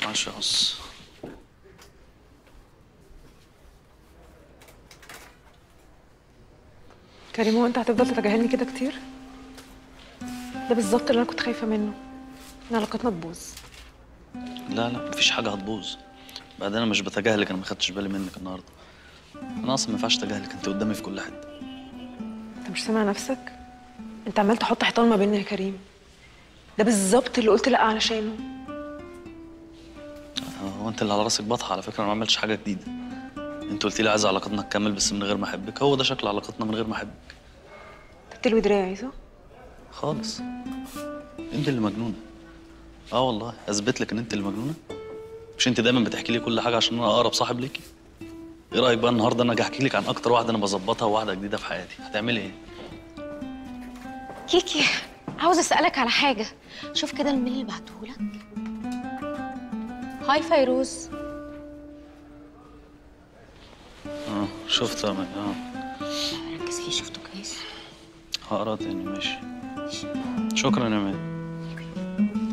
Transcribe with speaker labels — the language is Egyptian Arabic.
Speaker 1: معلش يا قص
Speaker 2: كريم هو انت هتفضل تتجاهلني كده كتير ده بالظبط اللي انا كنت خايفه منه ان علاقتنا تبوظ
Speaker 1: لا لا مفيش حاجه هتبوظ بعدين انا مش بتجاهلك انا ما خدتش بالي منك النهارده انا اصلا ما ينفعش اتجاهلك انت قدامي في كل حته
Speaker 2: انت مش سامع نفسك انت عمال تحط حيطان ما بيننا يا كريم ده بالظبط اللي قلت لا علشانه
Speaker 1: هو انت اللي على راسك بطحه على فكره انا ما عملتش حاجه جديده انت قلت لي عايز علاقتنا تكمل بس من غير ما احبك هو ده شكل علاقتنا من غير ما احبك
Speaker 2: انت بتلوي دراعي صح
Speaker 1: خالص انت اللي مجنونه اه والله اثبت لك ان انت اللي مجنونه مش انت دايما بتحكي لي كل حاجه عشان انا اقرب صاحب ليكي ايه رايك بقى النهارده انا اجي احكي لك عن اكتر واحده انا بظبطها وواحده جديده في حياتي هتعملي ايه
Speaker 3: كيكي عاوز اسالك على حاجه شوف كده الميل اللي بعتهولك هاي فيروز
Speaker 1: اه شفت يا مان اه
Speaker 3: ركز فيه شفته كويس
Speaker 1: هقرا تاني ماشي شكرا يا مان